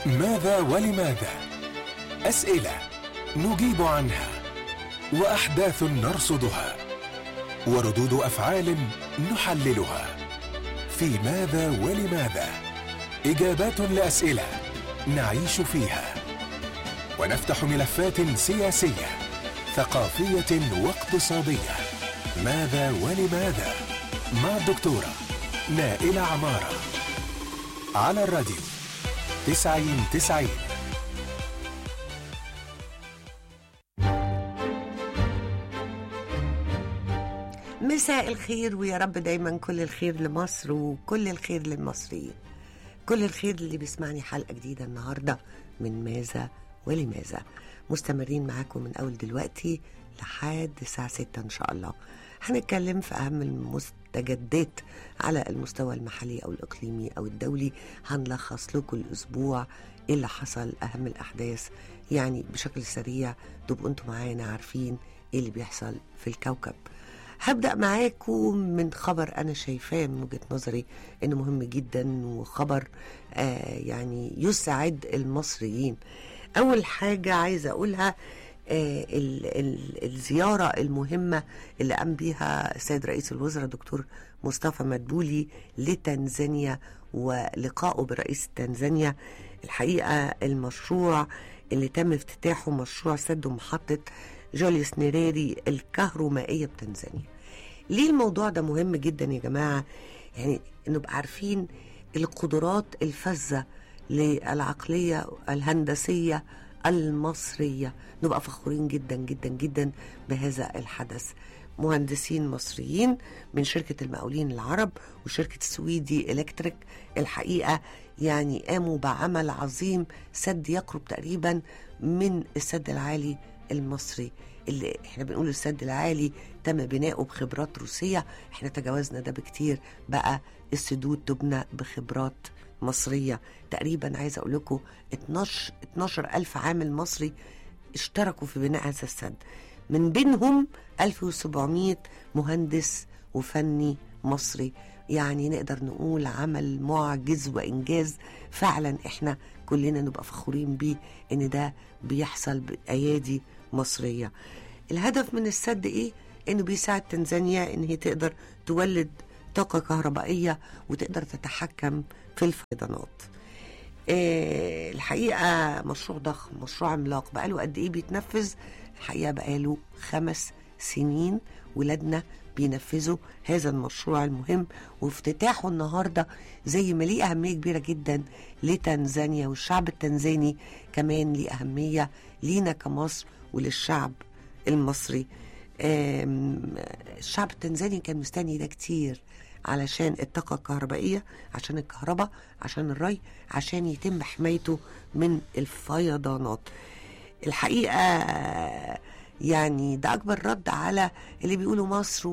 ماذا ولماذا اسئله نجيب عنها واحداث نرصدها وردود افعال نحللها في ماذا ولماذا اجابات لاسئله نعيش فيها ونفتح ملفات سياسيه ثقافيه واقتصاديه ماذا ولماذا مع الدكتوره نائله عماره على الراديو تسعين تسعين مساء الخير ويا رب دايما كل الخير لمصر وكل الخير للمصريين كل الخير اللي بيسمعني حلقة جديدة النهاردة من ماذا ولماذا مستمرين معاكم من أول دلوقتي لحد الساعة 6 إن شاء الله هنتكلم في أهم المستجدات على المستوى المحلي أو الإقليمي أو الدولي هنلخص لكم الأسبوع إيه اللي حصل أهم الأحداث يعني بشكل سريع تبقوا أنتم معانا عارفين إيه اللي بيحصل في الكوكب هبدأ معاكم من خبر أنا شايفاه من وجهة نظري إنه مهم جدا وخبر آه يعني يسعد المصريين أول حاجة عايزة أقولها آه ال ال الزيارة المهمة اللي قام بيها السيد رئيس الوزراء دكتور مصطفى مدبولي لتنزانيا ولقائه برئيس تنزانيا الحقيقة المشروع اللي تم افتتاحه مشروع سد محطة جوليوس نيريري الكهرومائية بتنزانيا ليه الموضوع ده مهم جدا يا جماعة يعني نبقى عارفين القدرات الفذة للعقلية الهندسية المصرية نبقى فخورين جدا جدا جدا بهذا الحدث مهندسين مصريين من شركة المقاولين العرب وشركة سويدي إلكتريك الحقيقة يعني قاموا بعمل عظيم سد يقرب تقريبا من السد العالي المصري اللي احنا بنقول السد العالي تم بناؤه بخبرات روسية احنا تجاوزنا ده بكتير بقى السدود تبنى بخبرات مصرية تقريبا عايزة اقول لكم 12, 12 ألف عامل مصري اشتركوا في بناء هذا السد من بينهم 1700 مهندس وفني مصري يعني نقدر نقول عمل معجز وإنجاز فعلا احنا كلنا نبقى فخورين بيه ان ده بيحصل بأيادي مصرية الهدف من السد ايه انه بيساعد تنزانيا ان هي تقدر تولد طاقة كهربائية وتقدر تتحكم في الفيضانات إيه الحقيقة مشروع ضخم مشروع عملاق بقاله قد ايه بيتنفذ الحقيقة بقاله خمس سنين ولادنا بينفذوا هذا المشروع المهم وافتتاحه النهاردة زي ما ليه أهمية كبيرة جدا لتنزانيا والشعب التنزاني كمان ليه أهمية لينا كمصر وللشعب المصري الشعب التنزاني كان مستني ده كتير علشان الطاقة الكهربائية عشان الكهرباء عشان الري عشان يتم حمايته من الفيضانات الحقيقة يعني ده أكبر رد على اللي بيقولوا مصر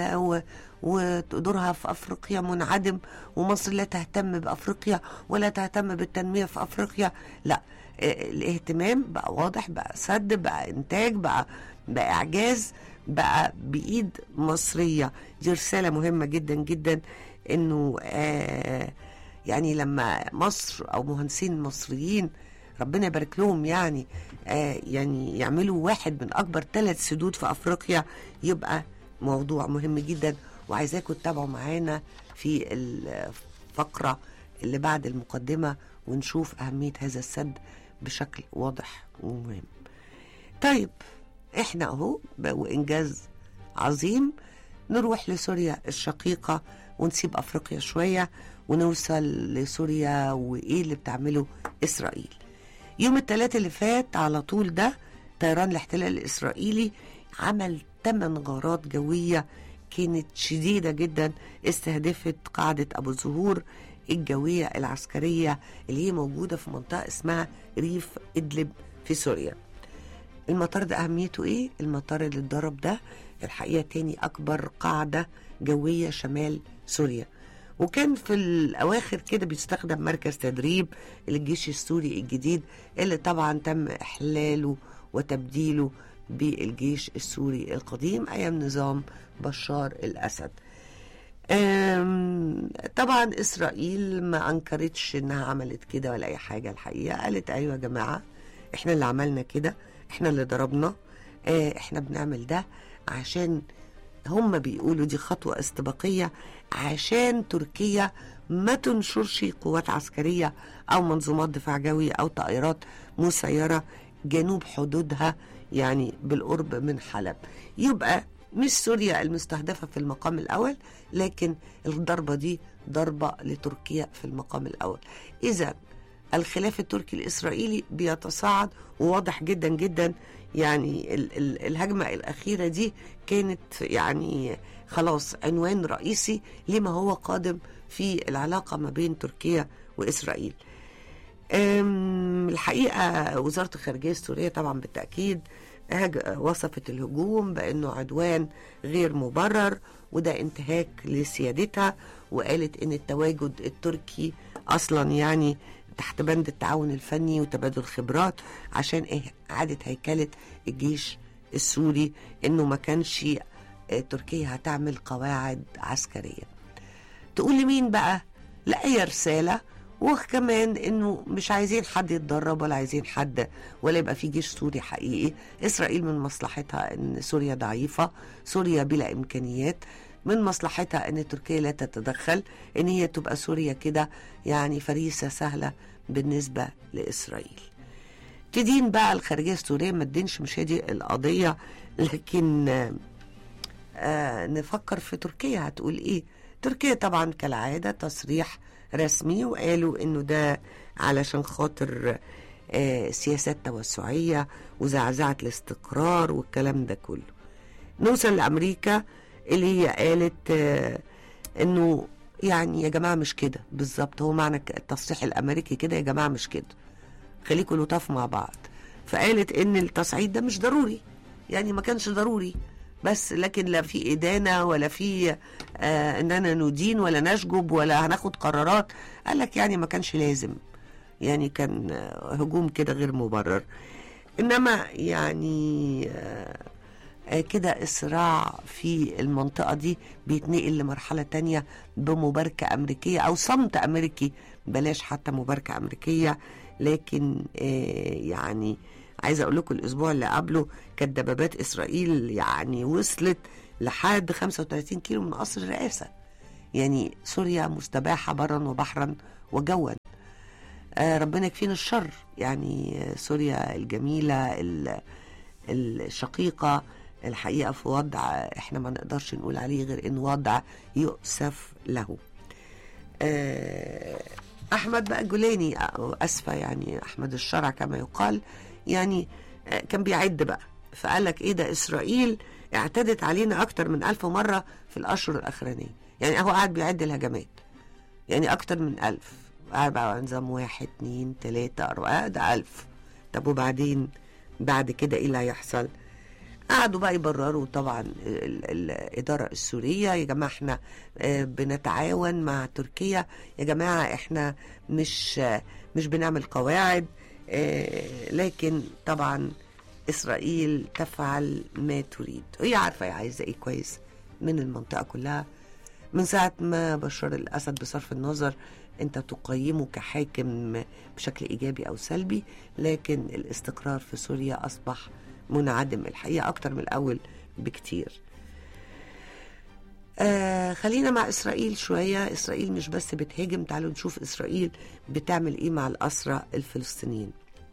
ودورها في أفريقيا منعدم ومصر لا تهتم بأفريقيا ولا تهتم بالتنمية في أفريقيا لا الاهتمام بقى واضح بقى سد بقى إنتاج بقى بقى إعجاز بقى بإيد مصرية دي رسالة مهمة جدا جدا إنه آه يعني لما مصر أو مهندسين مصريين ربنا يبارك لهم يعني آه يعني يعملوا واحد من اكبر ثلاث سدود في افريقيا يبقى موضوع مهم جدا وعايزاكم تتابعوا معانا في الفقره اللي بعد المقدمه ونشوف اهميه هذا السد بشكل واضح ومهم. طيب احنا اهو وانجاز عظيم نروح لسوريا الشقيقه ونسيب افريقيا شويه ونوصل لسوريا وايه اللي بتعمله اسرائيل. يوم الثلاث اللي فات على طول ده طيران الاحتلال الإسرائيلي عمل ثمان غارات جوية كانت شديدة جدا استهدفت قاعدة أبو الزهور الجوية العسكرية اللي هي موجودة في منطقة اسمها ريف إدلب في سوريا المطار ده أهميته إيه؟ المطار اللي اتضرب ده الحقيقة تاني أكبر قاعدة جوية شمال سوريا وكان في الأواخر كده بيستخدم مركز تدريب للجيش السوري الجديد اللي طبعا تم إحلاله وتبديله بالجيش السوري القديم أيام نظام بشار الأسد أم، طبعا اسرائيل ما انكرتش انها عملت كده ولا اي حاجه الحقيقه قالت ايوه يا جماعه احنا اللي عملنا كده احنا اللي ضربنا اه، احنا بنعمل ده عشان هم بيقولوا دي خطوه استباقيه عشان تركيا ما تنشرش قوات عسكريه او منظومات دفاع جوي او طائرات مسيره جنوب حدودها يعني بالقرب من حلب يبقى مش سوريا المستهدفة في المقام الأول لكن الضربة دي ضربة لتركيا في المقام الأول إذا الخلاف التركي الإسرائيلي بيتصاعد وواضح جدا جدا يعني ال ال الهجمة الأخيرة دي كانت يعني خلاص عنوان رئيسي لما هو قادم في العلاقة ما بين تركيا وإسرائيل أم، الحقيقة وزارة الخارجية السورية طبعا بالتأكيد هج- وصفت الهجوم بأنه عدوان غير مبرر وده انتهاك لسيادتها وقالت ان التواجد التركي اصلا يعني تحت بند التعاون الفني وتبادل خبرات عشان إيه؟ اعاده هيكله الجيش السوري انه ما كانش آه، تركيا هتعمل قواعد عسكريه تقول لمين بقى لا هي رسالة وكمان انه مش عايزين حد يتدرب ولا عايزين حد ولا يبقى في جيش سوري حقيقي اسرائيل من مصلحتها ان سوريا ضعيفة سوريا بلا امكانيات من مصلحتها ان تركيا لا تتدخل ان هي تبقى سوريا كده يعني فريسة سهلة بالنسبة لاسرائيل تدين بقى الخارجية السورية ما تدينش مش هي دي القضية لكن آه، آه نفكر في تركيا هتقول ايه تركيا طبعا كالعادة تصريح رسمي وقالوا انه ده علشان خاطر آه سياسات توسعية وزعزعة الاستقرار والكلام ده كله نوصل لأمريكا اللي هي قالت آه انه يعني يا جماعة مش كده بالظبط هو معنى ك- التصريح الأمريكي كده يا جماعة مش كده خليكم لطاف مع بعض فقالت ان التصعيد ده مش ضروري يعني ما كانش ضروري بس لكن لا في إدانة ولا في آه إننا ندين ولا نشجب ولا هناخد قرارات قال لك يعني ما كانش لازم يعني كان آه، هجوم كده غير مبرر إنما يعني آه آه، كده الصراع في المنطقة دي بيتنقل لمرحلة تانية بمباركة أمريكية أو صمت أمريكي بلاش حتى مباركة أمريكية لكن آه، يعني عايزة أقول لكم الأسبوع اللي قبله كانت دبابات إسرائيل يعني وصلت لحد 35 كيلو من قصر الرئاسة يعني سوريا مستباحة برا وبحرا وجوا آه، ربنا يكفينا الشر يعني آه، سوريا الجميلة ال- الشقيقة الحقيقة في وضع احنا ما نقدرش نقول عليه غير انه وضع يؤسف له آه، احمد بقى جولاني أو اسفة يعني احمد الشرع كما يقال يعني آه، كان بيعد بقى فقال لك ايه ده اسرائيل اعتدت علينا اكتر من ألف مرة في الاشهر الاخرانية يعني هو قاعد بيعد الهجمات يعني أكتر من ألف قاعد بقى على نظام واحد اتنين تلاتة أربعة ده ألف طب وبعدين بعد كده إيه اللي هيحصل؟ قعدوا بقى يبرروا طبعا ال- الإدارة السورية يا جماعة احنا آه، بنتعاون مع تركيا يا جماعة احنا مش آه، مش بنعمل قواعد آه، لكن طبعا إسرائيل تفعل ما تريد وهي عارفة هي عايزة إيه كويس من المنطقة كلها من ساعة ما بشار الأسد بصرف النظر أنت تقيمه كحاكم بشكل إيجابي أو سلبي لكن الاستقرار في سوريا أصبح منعدم الحقيقة أكتر من الأول بكتير آه خلينا مع إسرائيل شوية إسرائيل مش بس بتهاجم تعالوا نشوف إسرائيل بتعمل إيه مع الأسرى الفلسطينيين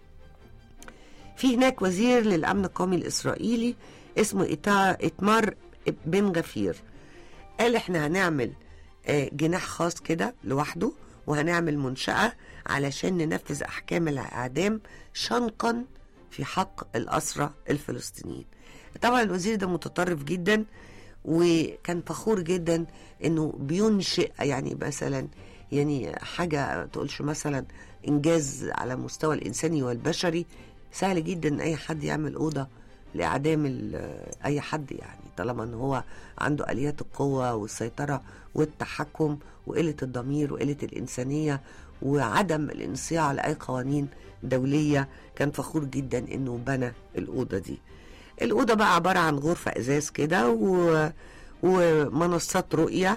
في هناك وزير للأمن القومي الإسرائيلي اسمه إتا- إتمار بن غفير قال احنا هنعمل آه، جناح خاص كده لوحده وهنعمل منشأة علشان ننفذ أحكام الإعدام شنقا في حق الأسرى الفلسطينيين طبعا الوزير ده متطرف جدا وكان فخور جدا انه بينشئ يعني مثلا يعني حاجة تقولش مثلا انجاز على مستوى الانساني والبشري سهل جدا ان اي حد يعمل اوضة لاعدام ال- اي حد يعني طالما ان هو عنده اليات القوة والسيطرة والتحكم وقلة الضمير وقلة الانسانية وعدم الانصياع لاي قوانين دولية كان فخور جدا انه بنى الاوضة دي الأوضة بقى عبارة عن غرفة إزاز كده و... ومنصات رؤية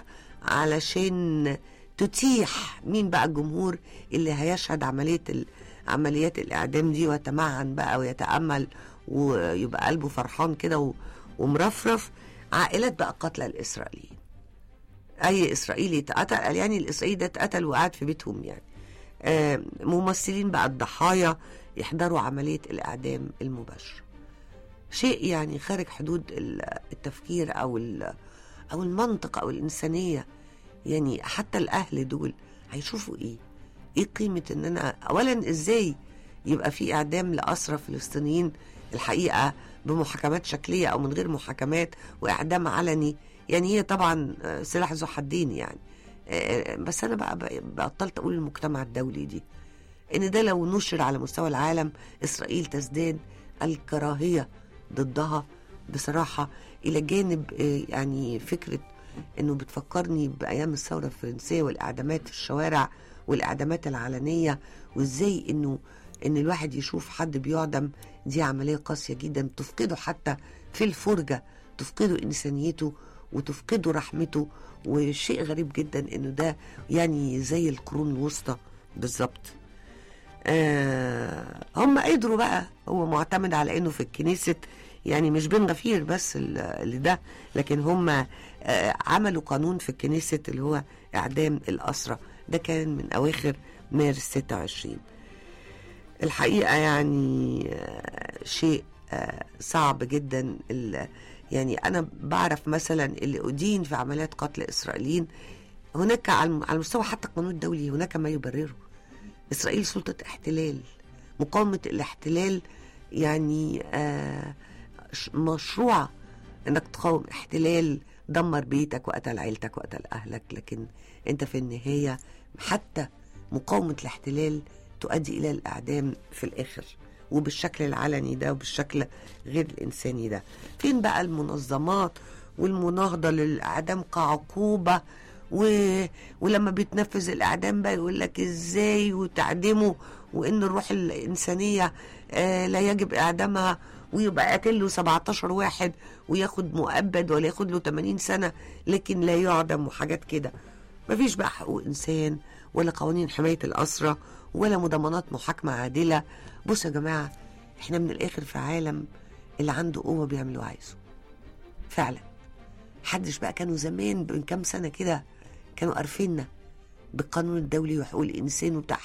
علشان تتيح مين بقى الجمهور اللي هيشهد عملية ال... عمليات الإعدام دي ويتمعن بقى ويتأمل ويبقى قلبه فرحان كده و... ومرفرف عائلات بقى قتلى الإسرائيليين أي إسرائيلي اتقتل قال يعني الإسرائيلي ده اتقتل وقعد في بيتهم يعني آه، ممثلين بقى الضحايا يحضروا عملية الإعدام المباشر شيء يعني خارج حدود ال- التفكير أو ال- أو المنطق أو الإنسانية يعني حتى الأهل دول هيشوفوا إيه إيه قيمة إن أنا أولا إزاي يبقى في إعدام لأسرى فلسطينيين الحقيقة بمحاكمات شكلية أو من غير محاكمات وإعدام علني يعني هي طبعا آه، سلاح ذو حدين يعني آه، بس أنا بقى بقى- بطلت أقول المجتمع الدولي دي ان ده لو نشر على مستوى العالم اسرائيل تزداد الكراهيه ضدها بصراحه الى جانب آه، يعني فكره انه بتفكرني بايام الثوره الفرنسيه والاعدامات في الشوارع والاعدامات العلنيه وازاي انه ان الواحد يشوف حد بيعدم دي عمليه قاسيه جدا تفقده حتى في الفرجه تفقده انسانيته وتفقده رحمته وشيء غريب جدا انه ده يعني زي القرون الوسطى بالظبط آه هم قدروا بقى هو معتمد على انه في الكنيسة يعني مش بن غفير بس ال- اللي ده لكن هم آه عملوا قانون في الكنيسة اللي هو اعدام الاسرى ده كان من اواخر مارس 26 الحقيقة يعني آه شيء آه صعب جدا ال- يعني انا بعرف مثلا اللي ادين في عمليات قتل اسرائيليين هناك على الم- على المستوى حتى القانون الدولي هناك ما يبرره إسرائيل سلطة احتلال مقاومة الاحتلال يعني آه ش- مشروعة انك تقاوم احتلال دمر بيتك وقتل عيلتك وقتل اهلك لكن انت في النهاية حتى مقاومة الاحتلال تؤدي الى الاعدام في الاخر وبالشكل العلني ده وبالشكل غير الانساني ده فين بقى المنظمات والمناهضة للاعدام كعقوبة و... ولما بيتنفذ الاعدام بقى يقول لك ازاي وتعدمه وان الروح الانسانيه آه لا يجب اعدامها ويبقى قاتل له 17 واحد وياخد مؤبد ولا ياخد له 80 سنه لكن لا يعدم وحاجات كده مفيش بقى حقوق انسان ولا قوانين حمايه الاسرى ولا مضامنات محاكمه عادله بصوا يا جماعه احنا من الاخر في عالم اللي عنده قوه بيعمل اللي هو عايزه فعلا حدش بقى كانوا زمان من كام سنه كده كانوا قارفيننا بالقانون الدولي وحقوق الانسان وبتاع